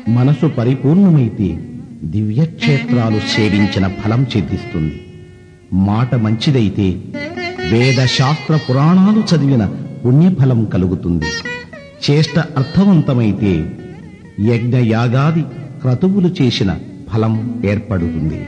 మనసు పరిపూర్ణమైతే దివ్యక్షేత్రాలు సేవించిన ఫలం సిద్ధిస్తుంది మాట మంచిదైతే వేద శాస్త్ర పురాణాలు చదివిన పుణ్యఫలం కలుగుతుంది చేష్ట అర్థవంతమైతే యజ్ఞ యాగాది క్రతువులు చేసిన ఫలం ఏర్పడుతుంది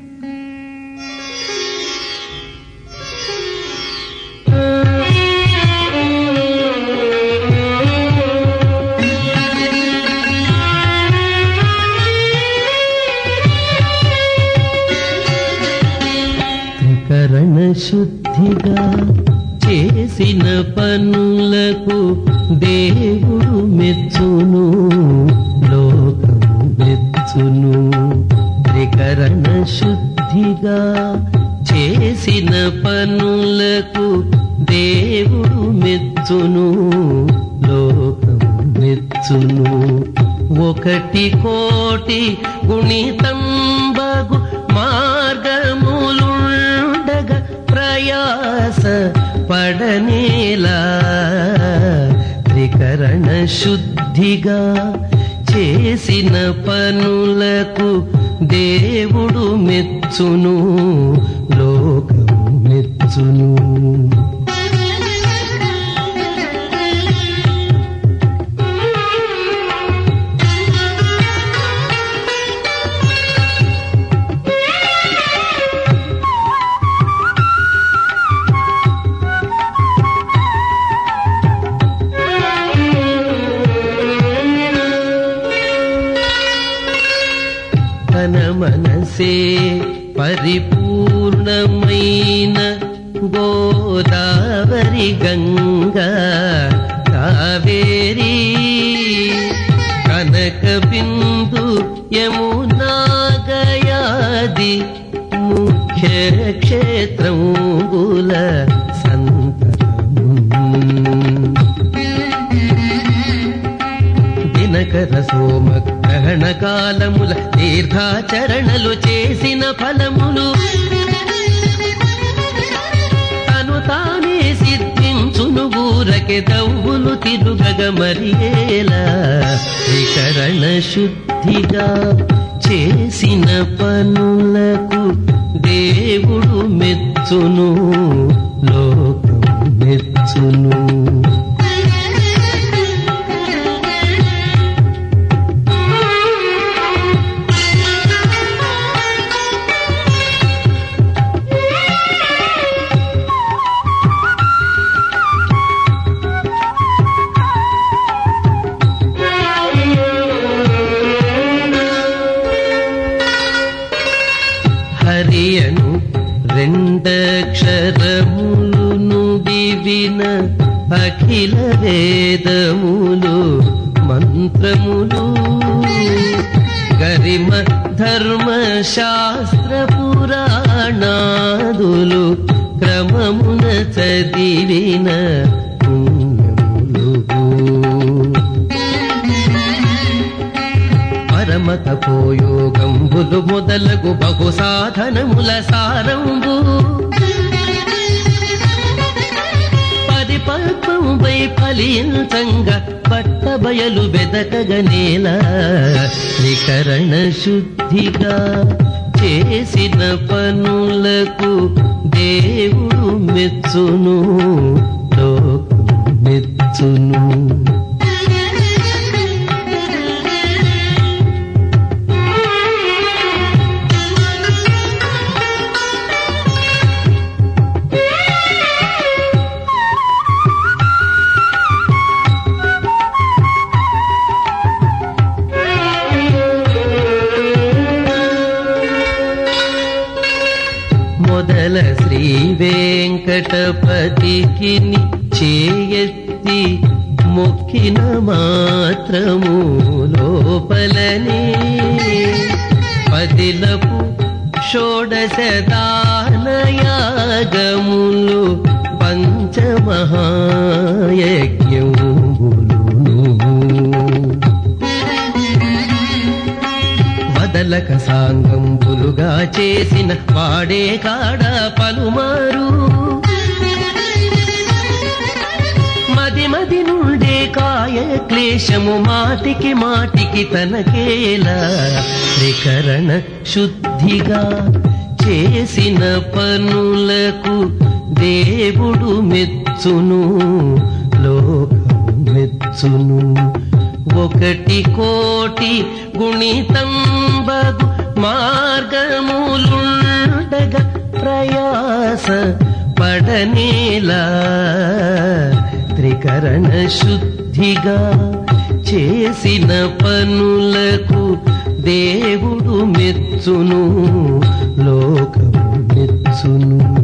త్రికరణ శుద్ధిగా చేసిన పనులకు దేవుడు మెచ్చును లోకము మెచ్చును త్రికరణ శుద్ధిగా చేసిన పనులకు దేవుడు మెచ్చును లోకము మెచ్చును ఒకటి కోటి గుణితంబగు మార్గములుండగ ప్రయాస పడనేలా త్రికరణ శుద్ధిగా చేసిన పనులకు దేవుడు మెచ్చును లోకము మెచ్చును తన మనసే పరిపూర్ణమైన గోదావరి గంగా కావేరి కనక బిందు యమునా గయాది ముఖ్య క్షేత్రముల సంతతము దినకర సోమ గ్రహణ కాలముల తీర్థాచరణలు చేసిన ఫలములు తను తానే సిద్ధించును ఊరకె దవ్వులు తిరుగగ మరియేలా త్రికరణ శుద్ధిగా చేసిన పనులకు దేవుడు మెచ్చును లోకము మెచ్చును హరియను రెండక్షరములు విన అఖిల వేదములు మంత్రములు గరిమ ధర్మ శాస్త్ర పురాణాదులు క్రమమున చదివిన పుణ్యములు పరమత పోయోగంబులు మొదలగు బహు సాధనముల సారంబు పరిపక్వంపై ఫలించంగా పట్టబయలు వెదకగనేల త్రికరణ శుద్ధిగా చేసిన పనులకు దేవుడు మెచ్చును లోకము మెచ్చును మొదల శ్రీ వెంకటపతికి చేయెత్తి మొక్కిన మాత్రము లోపలనే పదిలపు షోడశదానయాగములు పంచమహాయజ్ఞములు వదలక సాంగంబులుగా చేసిన వాడే కాడ పలుమారు మది మది నుండే కాయ క్లేశము మాటికి మాటికి తనకేలా త్రికరణ శుద్ధిగా చేసిన పనులకు దేవుడు మెచ్చును లోకము మెచ్చును ఒకటి కోటి గుణితంబగు మార్గములుండగా ప్రయాస పడనేలా త్రికరణ శుద్ధిగా చేసిన పనులకు దేవుడు మెచ్చును లోకము మెచ్చును